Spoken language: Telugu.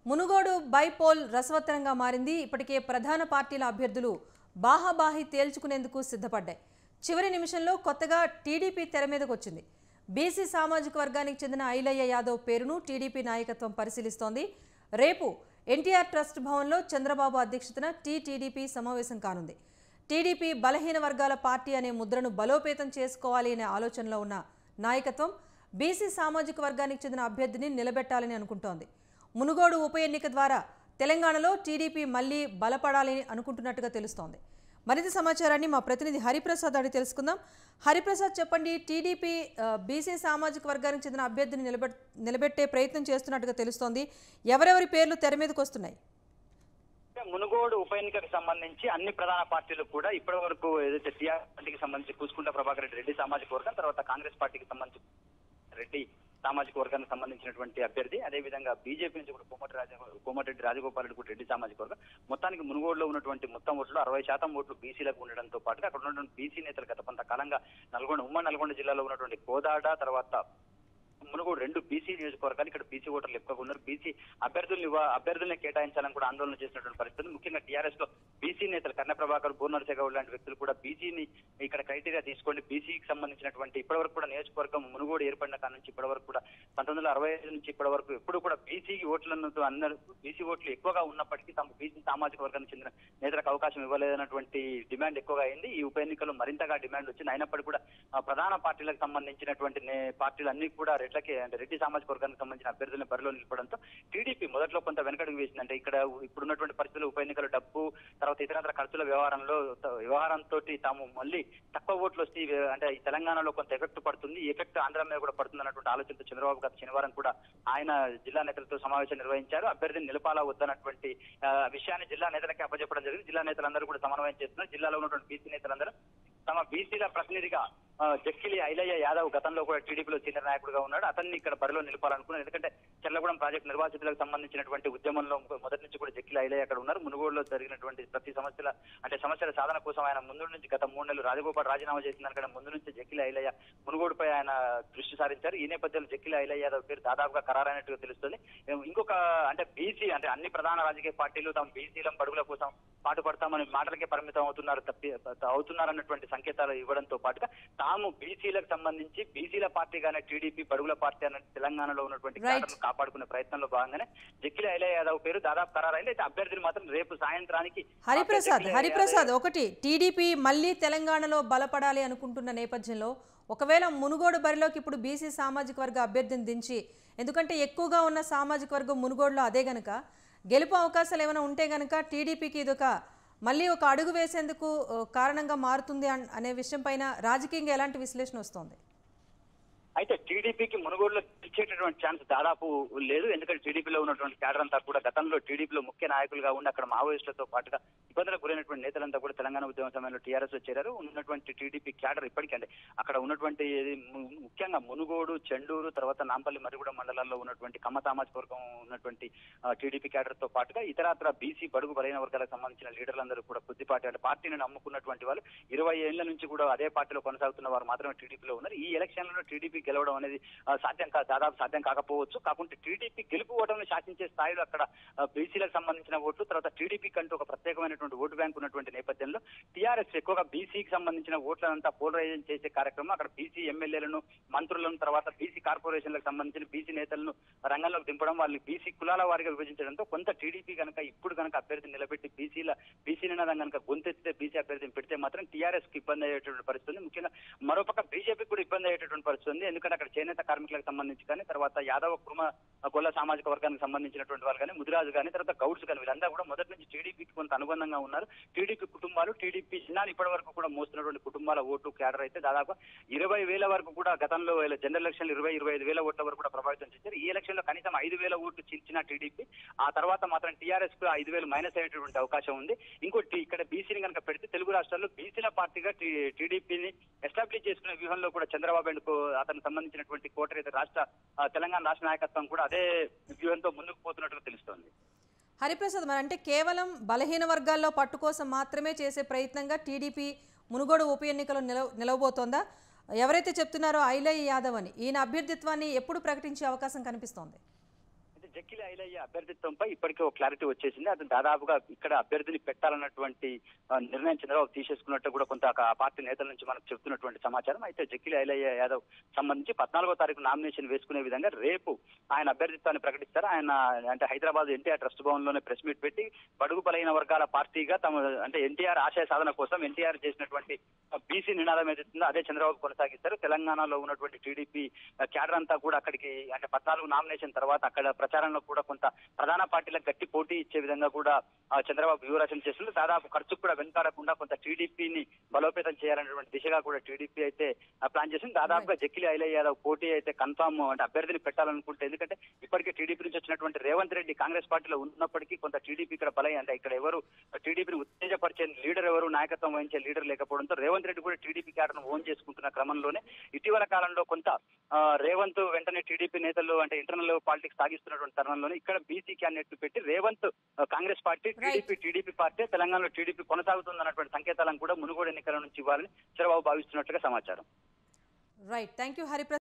మునుగోడు బైపోల్ రసవత్తరంగా మారింది ఇప్పటికే ప్రధాన పార్టీల అభ్యర్థులు బాహాబాహి తేల్చుకునేందుకు సిద్ధపడ్డాయి చివరి నిమిషంలో కొత్తగా టీడీపీ తెర మీదకు వచ్చింది బీసీ సామాజిక వర్గానికి చెందిన ఐలయ్య యాదవ్ పేరును టీడీపీ నాయకత్వం పరిశీలిస్తోంది రేపు ఎన్టీఆర్ ట్రస్ట్ భవన్లో చంద్రబాబు అధ్యక్షతన టీటీడీపీ సమావేశం కానుంది టీడీపీ బలహీన వర్గాల పార్టీ అనే ముద్రను బలోపేతం చేసుకోవాలి అనే ఆలోచనలో ఉన్న నాయకత్వం బీసీ సామాజిక వర్గానికి చెందిన అభ్యర్థిని నిలబెట్టాలని అనుకుంటోంది మునుగోడు ఉప ఎన్నిక ద్వారా తెలంగాణలో టీడీపీ మళ్లీ బలపడాలని అనుకుంటున్నట్టుగా తెలుస్తోంది మరింత సమాచారాన్ని మా ప్రతినిధి హరిప్రసాద్ అడిగి తెలుసుకుందాం హరిప్రసాద్ చెప్పండి టీడీపీ ఆ, బీసీ సామాజిక వర్గానికి చెందిన అభ్యర్థిని నిలబెట్ నిలబెట్టే ప్రయత్నం చేస్తున్నట్టుగా తెలుస్తోంది ఎవరెవరి పేర్లు తెర మీదకి వస్తున్నాయి మునుగోడు ఉప ఎన్నికకు సంబంధించి అన్ని ప్రధాన పార్టీలు కూడా ఇప్పటి వరకు ఏదైతే టీఆర్ పార్టీకి సంబంధించి కూసుకుంట ప్రభాకర్ రెడ్డి రెడ్డి సామాజిక వర్గం తర్వాత కాంగ్రెస్ పార్టీకి సంబంధించి రెడ్డి సామాజిక వర్గానికి సంబంధించినటువంటి అభ్యర్థి అదేవిధంగా బీజేపీ నుంచి కూడా కోమటి రాజ కోమటిరెడ్డి రాజగోపాల్ రెడ్డి కూడా రెడ్డి సామాజిక వర్గం మొత్తానికి మునుగోడులో ఉన్నటువంటి మొత్తం ఓట్లు అరవై శాతం ఓట్లు బీసీలకు ఉండడంతో పాటుగా అక్కడ ఉన్నటువంటి బీసీ నేతలు గత కొంతకాలంగా నల్గొండ ఉమ్మడి నల్గొండ జిల్లాలో ఉన్నటువంటి కోదాడ తర్వాత మునుగోడు రెండు బీసీ నియోజకవర్గాలు ఇక్కడ బీసీ ఓటర్లు ఎక్కువగా ఉన్నారు బీసీ అభ్యర్థుల్ని ఇవ్వ- అభ్యర్థుల్ని కేటాయించాలని కూడా ఆందోళన చేసినటువంటి పరిస్థితి ముఖ్యంగా టీఆర్ఎస్ లో బీసీ నేతలు కర్ణ ప్రభాకర్ బూర్నరసే గౌడ్ లాంటి వ్యక్తులు కూడా బీసీని ఇక్కడ క్రైటీరియా తీసుకోండి బీసీకి సంబంధించినటువంటి ఇప్పటి వరకు కూడా నియోజకవర్గం మునుగోడు ఏర్పడిన కాడ నుంచి ఇప్పటి వరకు కూడా పంతొమ్మిది వందల అరవై ఐదు నుంచి ఇప్పటి వరకు ఎప్పుడు కూడా బీసీ ఓట్లను అందరూ బీసీ ఓట్లు ఎక్కువగా ఉన్నప్పటికీ తమ బీసీ సామాజిక వర్గానికి చెందిన నేతలకు అవకాశం ఇవ్వలేదన్నటువంటి డిమాండ్ ఎక్కువగా అయింది ఈ ఉప ఎన్నికల్లో మరింతగా డిమాండ్ వచ్చింది అయినప్పటికీ కూడా ఆ, ప్రధాన పార్టీలకు సంబంధించినటువంటి నే- పార్టీలు అన్ని కూడా రెడ్లకి అంటే రెడ్డి సామాజిక వర్గానికి సంబంధించిన అభ్యర్థులను బరిలో నిలపడంతో టీడీపీ మొదట్లో కొంత వెనకడుగు వేసింది అంటే ఇక్కడ ఇప్పుడున్నటువంటి పరిస్థితులు ఉప ఎన్నికల డబ్బు తర్వాత ఇతరత్ర ఖర్చుల వ్యవహారంలో త- వ్యవహారంతో తాము మళ్ళీ తక్కువ ఓట్లు వస్తే ఇవి- అంటే ఈ తెలంగాణలో కొంత ఎఫెక్ట్ పడుతుంది ఈ ఎఫెక్ట్ ఆంధ్ర మీద కూడా పడుతుంది అన్నటువంటి ఆలోచనతో చంద్రబాబు గత శనివారం కూడా ఆయన జిల్లా నేతలతో సమావేశం నిర్వహించారు అభ్యర్థిని నిలపాలా వద్దన్నటువంటి ఆ, విషయాన్ని జిల్లా నేతలకి అప్పచెప్పడం జరిగింది జిల్లా నేతలందరూ కూడా సమన్వయం చేస్తున్నారు జిల్లాలో ఉన్నటువంటి బీసీ నేతలందరూ తమ బీసీల ప్రతినిధిగా ఆ, జక్కిలి ఐలయ్య యాదవ్ గతంలో కూడా టీడీపీలో సీనియర్ నాయకుడిగా ఉన్నాడు అతన్ని ఇక్కడ బరిలో నిలపాలనుకున్నారు ఎందుకంటే చెల్లగూడెం ప్రాజెక్టు నిర్వాసితులకు సంబంధించినటువంటి ఉద్యమంలో మొదటి నుంచి కూడా జక్కిలి ఐలయ్య అక్కడ ఉన్నారు మునుగోడులో జరిగినటువంటి ప్రతి సమస్యల అంటే సమస్యల సాధన కోసం ఆయన ముందు నుంచి గత మూడు నెలలు రాజగోపాల్ రాజీనామా చేసిన దానికంటే ముందు నుంచి జక్కిలి ఐలయ్య మునుగోడుపై ఆయన దృష్టి సారించారు ఈ నేపథ్యంలో జక్కిలి ఐలయ్య యాదవ్ పేరు దాదాపుగా ఖరారైనట్టుగా తెలుస్తుంది ఇంకొక అంటే బీసీ అంటే అన్ని ప్రధాన రాజకీయ పార్టీలు తమ బీసీల బడుగుల కోసం పాటుపడతామని మాటలకే పరిమితం అవుతున్నారు తప్పి అవుతున్నారు అన్నటువంటి సంకేతాలు ఇవ్వడంతో పాటుగా తాము బీసీలకు సంబంధించి బీసీల పార్టీగానే టీడీపీ బడుగుల పార్టీ అన్న తెలంగాణలో ఉన్నటువంటి Right. క్యాడర్ను కాపాడుకునే ప్రయత్నంలో భాగంగానే జక్కిలి ఐలయ్య యాదవ్ పేరు దాదాపు ఖరారైంది అయితే అభ్యర్థిని మాత్రం రేపు సాయంత్రానికి హరిప్రసాద్ జక్కిలి హరిప్రసాద్ ఒకటి టీడీపీ మళ్ళీ తెలంగాణలో బలపడాలి అనుకుంటున్న నేపథ్యంలో ఒకవేళ మునుగోడు బరిలోకి ఇప్పుడు బీసీ సామాజిక వర్గ అభ్యర్థిని దించి ఎందుకంటే ఎక్కువగా ఉన్న సామాజిక వర్గం మునుగోడులో అదే గనక గెలుపు అవకాశాలు ఏమైనా ఉంటే గనక టీడీపీకి ఇదొక మళ్ళీ ఒక అడుగు వేసేందుకు ఆ, కారణంగా మారుతుంది అన్- అనే విషయం పైన రాజకీయంగా ఎలాంటి విశ్లేషణ వస్తోంది అయితే టీడీపీకి మునుగోడులో ఇచ్చేటటువంటి ఛాన్స్ దాదాపు లేదు ఎందుకంటే టీడీపీలో ఉన్నటువంటి క్యాడర్ అంతా కూడా గతంలో టీడీపీలో ముఖ్య నాయకులుగా ఉండి అక్కడ మావోయిస్టులతో పాటుగా ఇబ్బందులకు గురైనటువంటి నేతలంతా కూడా తెలంగాణ ఉద్యమ సమయంలో టీఆర్ఎస్ లో చేరారు ఉన్నటువంటి టీడీపీ క్యాడర్ ఇప్పటికంటే అక్కడ ఉన్నటువంటి ఇది ము- ముఖ్యంగా మునుగోడు చెండూరు తర్వాత నాంపల్లి మరిగూడెం మండలాల్లో ఉన్నటువంటి కమ్మ సామాజిక వర్గం ఉన్నటువంటి ఆ, టీడీపీ క్యాడర్ తో పాటుగా ఇతరత్ర బీసీ బడుగు బలైన వర్గాలకు సంబంధించిన లీడర్లందరూ కూడా కొద్దిపాటి అంటే పార్టీని నమ్ముకున్నటువంటి వాళ్ళు ఇరవై ఏళ్ల నుంచి కూడా అదే పార్టీలో కొనసాగుతున్న వారు మాత్రమే టీడీపీలో ఉన్నారు ఈ ఎలక్షన్లలో టీడీపీ గెలవడం అనేది ఆ, సాధ్యం కా దాదాపు సాధ్యం కాకపోవచ్చు కాకుంటే టీడీపీ గెలుపు ఓటమిని శాసించే స్థాయిలో అక్కడ ఆ, బీసీలకు సంబంధించిన ఓట్లు తర్వాత టీడీపీ కంటూ ఒక ప్రత్యేకమైనటువంటి ఓటు బ్యాంక్ ఉన్నటువంటి నేపథ్యంలో టీఆర్ఎస్ ఎక్కువగా బీసీకి సంబంధించిన ఓట్లనంతా పోలరైజేషన్ చేసే కార్యక్రమం అక్కడ బీసీ ఎమ్మెల్యేలను మంత్రులను తర్వాత బీసీ కార్పొరేషన్లకు సంబంధించిన బీసీ నేతలను రంగంలోకి దింపడం వాళ్ళని బీసీ కులాల వారిగా విభజించడంతో కొంత టీడీపీ కనుక ఇప్పుడు కనుక అభ్యర్థిని నిలబెట్టి బీసీల బీసీ నినాదం కనుక గొంతెత్తితే బీసీ అభ్యర్థిని పెడితే మాత్రం టీఆర్ఎస్ కి ఇబ్బంది అయ్యేటువంటి పరిస్థితి ఉంది ముఖ్యంగా మరోపక్క బీజేపీ కూడా ఇబ్బంది అయ్యేటటువంటి పరిస్థితి ఉంది ఎందుకంటే అక్కడ చేనేత కార్మికులకు సంబంధించి కానీ తర్వాత యాదవ కుర్మ గొల్ల సామాజిక వర్గానికి సంబంధించినటువంటి వారు కానీ ముదిరాజు కానీ తర్వాత గౌడ్స్ కానీ వీళ్ళందరూ కూడా మొదటి నుంచి టీడీపీకి కొంత అనుబంధంగా ఉన్నారు టీడీపీ కుటుంబాలు టీడీపీ చిన్నాని ఇప్పటి వరకు కూడా మోస్తున్నటువంటి కుటుంబాల ఓటు క్యాడర్ అయితే దాదాపు ఇరవై వేల వరకు కూడా గతంలో ఇలా జనరల్ ఎలక్షన్ ఇరవై ఇరవై ఐదు వేల ఓట్ల వరకు కూడా ప్రభావితం చేశారు ఈ ఎలక్షన్ లో కనీసం ఐదు వేల ఓట్లు చీల్చిన టీడీపీ ఆ తర్వాత మాత్రం టీఆర్ఎస్ కు ఐదు వేలు మైనస్ అయ్యేటటువంటి అవకాశం ఉంది ఇంకోటి ఇక్కడ బీసీని కనుక పెడితే తెలుగు రాష్ట్రాల్లో బీసీల పార్టీగా టీడీపీని ఎస్టాబ్లిష్ చేసుకునే వ్యూహంలో కూడా చంద్రబాబు నాయుడు అతనికి సంబంధించినటువంటి కోటరైతే రాష్ట్ర ఆ, తెలంగాణ రాష్ట్ర నాయకత్వం కూడా అదే వ్యూహంతో ముందుకు పోతున్నట్టుగా తెలుస్తోంది హరిప్రసాద్ మరి అంటే కేవలం బలహీన వర్గాల్లో పట్టు కోసం మాత్రమే చేసే ప్రయత్నంగా టీడీపీ మునుగోడు ఉప ఎన్నికలో నిలవ నిలవబోతోందా ఎవరైతే చెప్తున్నారో ఐలయ్య యాదవ్ అని ఈయన అభ్యర్థిత్వాన్ని ఎప్పుడు ప్రకటించే అవకాశం కనిపిస్తోంది అయితే జక్కిలి ఐలయ్య అభ్యర్థిత్వంపై ఇప్పటికే ఒక క్లారిటీ వచ్చేసింది అది దాదాపుగా ఇక్కడ అభ్యర్థిని పెట్టాలన్నటువంటి ఆ, నిర్ణయం చంద్రబాబు తీసేసుకున్నట్టు కూడా కొంత ఆ పార్టీ నేతల నుంచి మనకు చెప్తున్నటువంటి సమాచారం అయితే జక్కిలి ఐలయ్య యాదవ్ సంబంధించి పద్నాలుగో తారీఖు నామినేషన్ వేసుకునే విధంగా రేపు ఆయన అభ్యర్థిత్వాన్ని ప్రకటిస్తారు ఆయన అంటే హైదరాబాద్ ఎన్టీఆర్ ట్రస్ట్ భవన్ లోనే ప్రెస్ మీట్ పెట్టి బడుగు బలైన వర్గాల పార్టీగా తమ అంటే ఎన్టీఆర్ ఆశయ సాధన కోసం ఎన్టీఆర్ చేసినటువంటి బీసీ నినాదం ఏదైతుందో అదే చంద్రబాబు కొనసాగిస్తారు తెలంగాణలో ఉన్నటువంటి టీడీపీ క్యాడర్ అంతా కూడా అక్కడికి అంటే పద్నాలుగు నామినేషన్ తర్వాత అక్కడ ప్రచారంలో కూడా కొంత ప్రధాన పార్టీలకు గట్టి పోటీ ఇచ్చే విధంగా కూడా ఆ, చంద్రబాబు వ్యూహరచన చేస్తుంది దాదాపు ఖర్చుకు కూడా వెనకాడకుండా కొంత టీడీపీని బలోపేతం చేయాలనేటువంటి దిశగా కూడా టీడీపీ అయితే ఆ, ప్లాన్ చేసింది దాదాపుగా జక్కిలి ఐలయ్య యాదవ్ పోటీ అయితే కన్ఫామ్ అంటే అభ్యర్థిని పెట్టాలనుకుంటే ఎందుకంటే ఇప్పటికే టీడీపీ నుంచి వచ్చినటువంటి రేవంత్ రెడ్డి కాంగ్రెస్ పార్టీలో ఉన్నప్పటికీ కొంత టీడీపీ ఇక్కడ బలై అంటే ఇక్కడ ఎవరు టీడీపీని ఉత్తేజపరిచే లీడర్ ఎవరు నాయకత్వం వహించే లీడర్ లేకపోవడంతో రేవంత్ రెడ్డి కూడా టీడీపీ క్యాడర్ను ఓన్ చేసుకుంటున్న క్రమంలోనే ఇటీవల కాలంలో కొంత ఆ, రేవంత్ వెంటనే టీడీపీ నేతలు అంటే ఇంటర్నల్ పాలిటిక్స్ సాగిస్తున్నటువంటి తరుణంలోనే ఇక్కడ బీసీ క్యాండిడేట్ పెట్టి రేవంత్ ఆ, Congress party TDP TDP party తెలంగాణలో టీడీపీ కొనసాగుతుందన్నటువంటి సంకేతాలను కూడా మునుగోడు ఎన్నికల నుంచి ఇవ్వాలని చంద్రబాబు భావిస్తున్నట్లుగా సమాచారం రైట్ థ్యాంక్ యూ హరిప్రసాద్